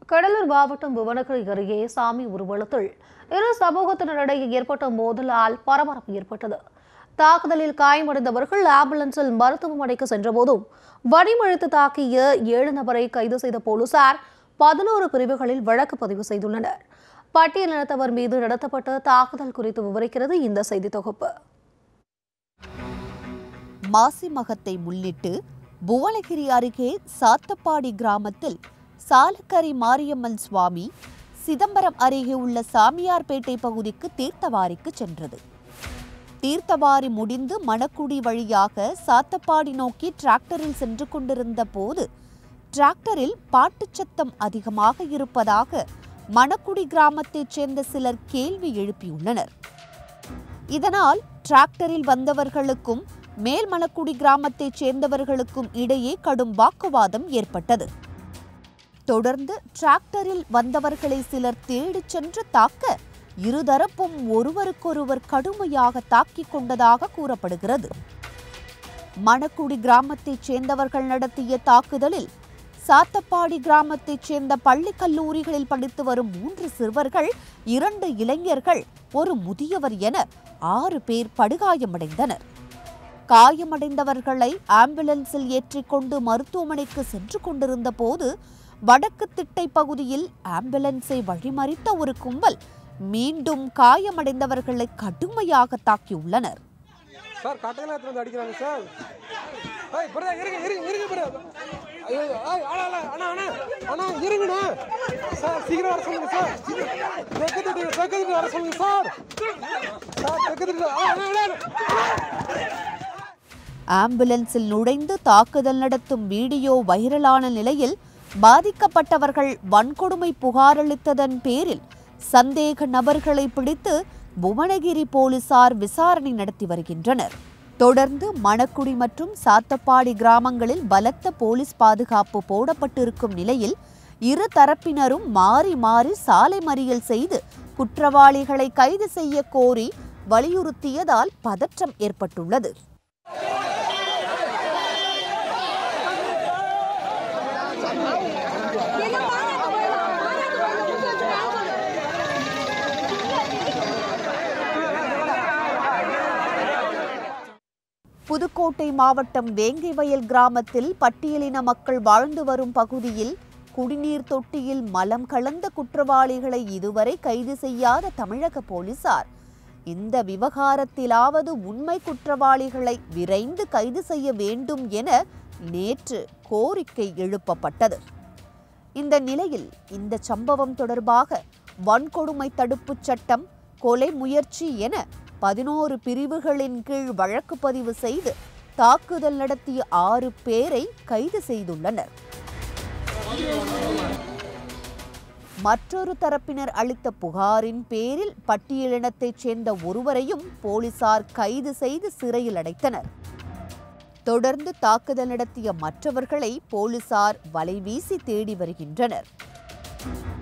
கடலூர் மாவட்டம் புவனகிரி அருகே சாமி ஊர்வலத்தில் இரு சமூகத்தினரிடையே ஏற்பட்ட மோதலால் பரபரப்பு ஏற்பட்டது தாக்குதலில் காயமடைந்தவர்கள் ஆம்புலன்ஸில் மருத்துவமனைக்கு சென்றபோதும் வடிமழுத்து தாக்கிய ஏழு நபரை கைது செய்த போலீசார் பதினோரு பிரிவுகளில் வழக்கு பதிவு செய்துள்ளனர் பட்டியலினத்தவர் மீது நடத்தப்பட்ட தாக்குதல் குறித்து விவரிக்கிறது இந்த செய்தி தொகுப்பு மாசி மகத்தை முன்னிட்டு புவனகிரி அருகே சாத்தப்பாடி கிராமத்தில் சாலக்கரி மாரியம்மன் சுவாமி சிதம்பரம் அருகே உள்ள சாமியார்பேட்டை பகுதிக்கு தீர்த்தவாரிக்கு சென்றது தீர்த்தவாரி முடிந்து மணக்குடி வழியாக சாத்தப்பாடி நோக்கி டிராக்டரில் சென்று கொண்டிருந்த போது டிராக்டரில் பாட்டுச் சத்தம் அதிகமாக இருப்பதாக மணக்குடி கிராமத்தைச் சேர்ந்த சிலர் கேள்வி எழுப்பியுள்ளனர் இதனால் டிராக்டரில் வந்தவர்களுக்கும் மேல்மணக்குடி கிராமத்தைச் சேர்ந்தவர்களுக்கும் இடையே கடும் வாக்குவாதம் ஏற்பட்டது தொடர்ந்து டிராக்டரில் வந்தவர்களை சிலர் தேடிச் சென்று தாக்க இருதரப்பும் ஒருவருக்கொருவர் கடுமையாக தாக்கிக் கொண்டதாக கூறப்படுகிறது மணக்குடி கிராமத்தைச் சேர்ந்தவர்கள் நடத்திய தாக்குதலில் சாத்தப்பாடி கிராமத்தைச் சேர்ந்த பள்ளி கல்லூரிகளில் படித்து வரும் மூன்று சிறுவர்கள் இரண்டு இளைஞர்கள் ஒரு முதியவர் என ஆறு பேர் படுகாயமடைந்தனர் காயமடைந்தவர்களை ஆம்புலன்ஸில் ஏற்றிக்கொண்டு மருத்துவமனைக்கு சென்று கொண்டிருந்த போது வடக்கு திட்டை பகுதியில் ஆம்புலன்ஸை வழிமறித்த ஒரு கும்பல் மீண்டும் காயமடைந்தவர்களை கடுமையாக தாக்கியுள்ளனர் சார் கட்டையெல்லாம் எடுத்து வந்து அடிக்கிறாங்க சார் ஏய் பிரதா இருங்க இருங்க இருங்க பிரதா ஐயோ ஏய் அண்ணா அண்ணா அண்ணா அண்ணா அண்ணா இருங்கண்ணா சார் சீக்கிரம் வர சொல்லுங்க சார் தெற்கு திட்டு தெற்கு திட்டு வர சொல்லுங்க சார் சார் தெற்கு திட்டு அண்ணா அண்ணா அண்ணா ஆம்புலன்ஸில் நுழைந்து தாக்குதல் நடத்தும் வீடியோ வைரலான நிலையில் பாதிக்கப்பட்டவர்கள் வன்கொடுமை புகாரளித்ததன் பேரில் சந்தேக நபர்களை பிடித்து புவனகிரி போலீசார் விசாரணை நடத்தி வருகின்றனர் தொடர்ந்து மணக்குடி மற்றும் சாத்தப்பாடி கிராமங்களில் பலத்த போலீஸ் பாதுகாப்பு போடப்பட்டிருக்கும் நிலையில் இரு தரப்பினரும் மாறி மாறி சாலை மறியல் செய்து குற்றவாளிகளை கைது செய்ய கோரி வலியுறுத்தியதால் பதற்றம் ஏற்பட்டுள்ளது புதுக்கோட்டை மாவட்டம் வேங்கைவயல் கிராமத்தில் பட்டியலின மக்கள் வாழ்ந்து வரும் பகுதியில் குடிநீர் தொட்டியில் மலம் கலந்த குற்றவாளிகளை இதுவரை கைது செய்யாத தமிழக போலீசார் இந்த விவகாரத்திலாவது உண்மை குற்றவாளிகளை விரைந்து கைது செய்ய வேண்டும் என நேற்று கோரிக்கை எழுப்பப்பட்டது இந்த நிலையில் இந்த சம்பவம் தொடர்பாக வன்கொடுமை தடுப்புச் சட்டம் கொலை முயற்சி என பதினோரு பிரிவுகளின் கீழ் வழக்கு பதிவு செய்து தாக்குதல் நடத்திய ஆறு பேரை கைது செய்துள்ளனர் மற்றொரு தரப்பினர் அளித்த புகாரின் பேரில் பட்டியலினத்தைச் சேர்ந்த ஒருவரையும் போலீசார் கைது செய்து சிறையில் அடைத்தனர் தொடர்ந்து தாக்குதல் நடத்திய மற்றவர்களை போலீசார் வலைவீசி தேடி வருகின்றனர்